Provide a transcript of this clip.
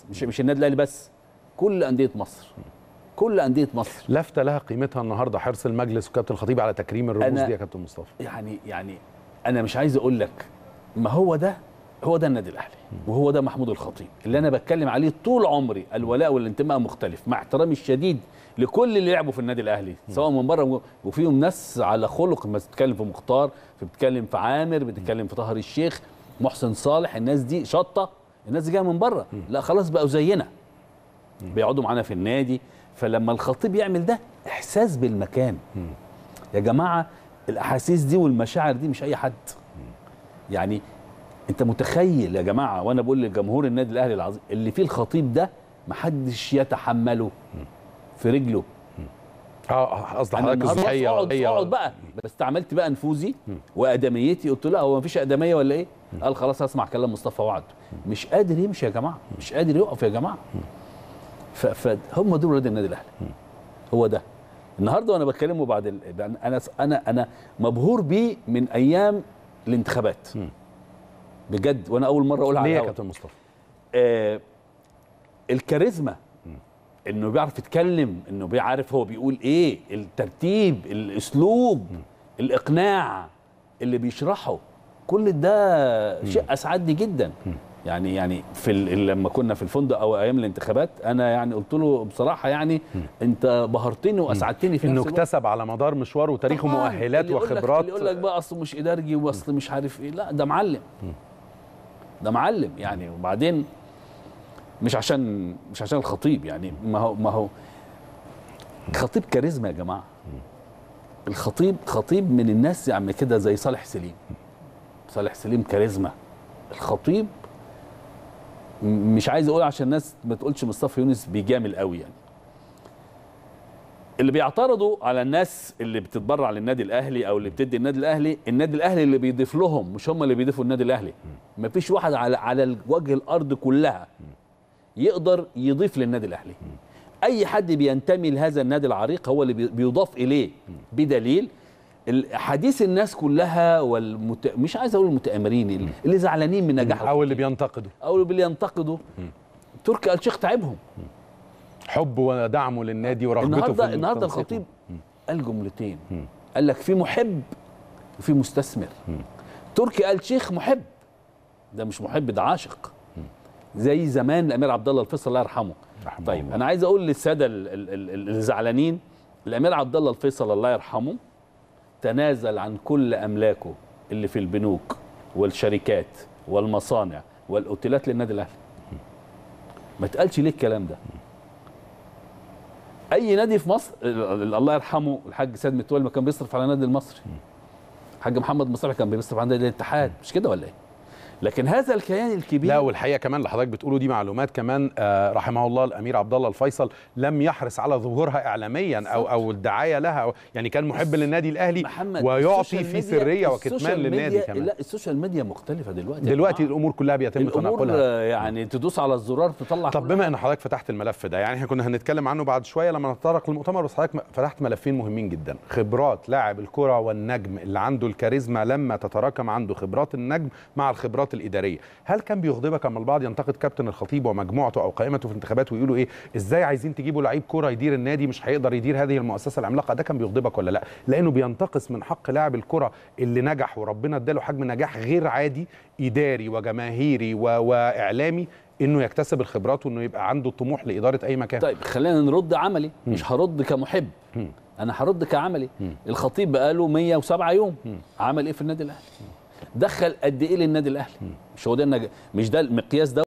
مش مش النادي الاهلي بس كل انديه مصر كل انديه مصر لفته لها قيمتها النهارده حرص المجلس وكابتن الخطيب على تكريم الرموز أنا- دي يا كابتن مصطفى يعني يعني انا مش عايز اقول لك ما هو ده هو ده النادي الاهلي وهو ده محمود الخطيب اللي انا بتكلم عليه طول عمري الولاء والانتماء مختلف مع احترامي الشديد لكل اللي لعبوا في النادي الاهلي سواء من بره وفيهم ناس على خلق ما بتتكلم في مختار بتتكلم في عامر بتتكلم في طاهر الشيخ محسن صالح الناس دي شطه الناس دي جايه من بره لا خلاص بقوا زينا بيقعدوا معانا في النادي فلما الخطيب يعمل ده احساس بالمكان يا جماعه الاحاسيس دي والمشاعر دي مش اي حد يعني انت متخيل يا جماعه وانا بقول لجمهور النادي الاهلي العظيم اللي فيه الخطيب ده محدش يتحمله في رجله اه قصد انا حضرتك النهارده الصحيه اقعد اقعد بقى بس استعملت بقى نفوذي وادميتي قلت له هو مفيش ادميه ولا ايه؟ قال خلاص هسمع كلام مصطفى وعد مش قادر يمشي يا جماعه مش قادر يقف يا جماعه ف- فهم دول ولاد النادي الاهلي هو ده النهارده وانا بكلمه بعد ال... انا انا انا مبهور بيه من ايام الانتخابات بجد وانا اول مره اقولها على ليه يا الهوا. كابتن مصطفى آه الكاريزما انه بيعرف يتكلم انه بيعرف هو بيقول ايه الترتيب الاسلوب الاقناع اللي بيشرحه كل ده شيء اسعدني جدا يعني يعني في ال- لما كنا في الفندق او ايام الانتخابات انا يعني قلت له بصراحه يعني انت بهرتني واسعدتني في انه نفس الوقت اكتسب على مدار مشواره وتاريخه طبعاً. مؤهلات اللي يقول لك- وخبرات اللي يقول لك بقى اصله مش ادارجي واصل مش عارف ايه لا ده معلم ده معلم يعني وبعدين مش عشان مش عشان الخطيب يعني ما هو ما هو الخطيب كاريزما يا جماعه الخطيب خطيب من الناس يعني كده زي صالح سليم صالح سليم كاريزما الخطيب م- مش عايز اقول عشان الناس ما تقولش مصطفى يونس بيجامل قوي يعني اللي بيعترضوا على الناس اللي بتتبرع للنادي الاهلي او اللي بتدي النادي الاهلي النادي الاهلي اللي بيضيف لهم مش هم اللي بيضيفوا النادي الاهلي مفيش واحد على على وجه الارض كلها يقدر يضيف للنادي الاهلي اي حد بينتمي لهذا النادي العريق هو اللي بي- بيضاف اليه بدليل ال- حديث الناس كلها والمت... مش عايز اقول المتآمرين اللي- اللي زعلانين من نجاح او اللي بينتقدوا او اللي بينتقدوا تركي آل الشيخ تعبهم حبه ودعمه للنادي ورغبته النهارده في النهارده التنسيق. الخطيب قال جملتين قال لك في محب وفي مستثمر تركي آل شيخ محب ده مش محب ده عاشق زي زمان الامير عبد الله الفيصل الله يرحمه رحمه طيب الله. انا عايز اقول للساده ال- ال- ال- ال- الزعلانين الامير عبد الله الفيصل الله يرحمه تنازل عن كل املاكه اللي في البنوك والشركات والمصانع والاوتيلات للنادي الاهلي ما تقالش ليه الكلام ده اي نادي في مصر ال- ال- الله يرحمه الحاج سيد متولي ما كان بيصرف على النادي المصري الحاج محمد مصطفى كان بيصرف على نادي الاتحاد مش كده ولا ايه لكن هذا الكيان الكبير لا والحقيقه كمان اللي حضرتك بتقوله دي معلومات كمان آه رحمه الله الامير عبد الله الفيصل لم يحرص على ظهورها اعلاميا او او الدعايه لها أو يعني كان محب للنادي الاهلي محمد ويعطي السوشيال في ميديا- سريه السوشيال وكتمان للنادي ميديا- كمان لا السوشيال ميديا مختلفه دلوقتي يا دلوقتي جماعة. الامور كلها بيتم الامور تناقلها آه، يعني تدوس على الزرار تطلع طب كل بما ان حضرتك فتحت الملف ده يعني احنا كنا هنتكلم عنه بعد شويه لما نتطرق للمؤتمر بس حضرتك فتحت ملفين مهمين جدا خبرات لاعب الكره والنجم اللي عنده الكاريزما لما تتراكم عنده خبرات النجم مع الخبرات الاداريه هل كان بيغضبك اما البعض ينتقد كابتن الخطيب ومجموعته او قائمته في الانتخابات ويقولوا ايه ازاي عايزين تجيبوا لعيب كره يدير النادي مش هيقدر يدير هذه المؤسسه العملاقه ده كان بيغضبك ولا لا لانه بينتقص من حق لاعب الكره اللي نجح وربنا اداله حجم نجاح غير عادي اداري وجماهيري و... واعلامي انه يكتسب الخبرات وانه يبقى عنده طموح لاداره اي مكان طيب خلينا نرد عملي مش هرد كمحب انا هرد كعملي الخطيب بقاله 107 يوم عمل ايه في النادي الاهلي دخل قد ايه للنادي الاهلي مش هو ده النج... مش ده المقياس ده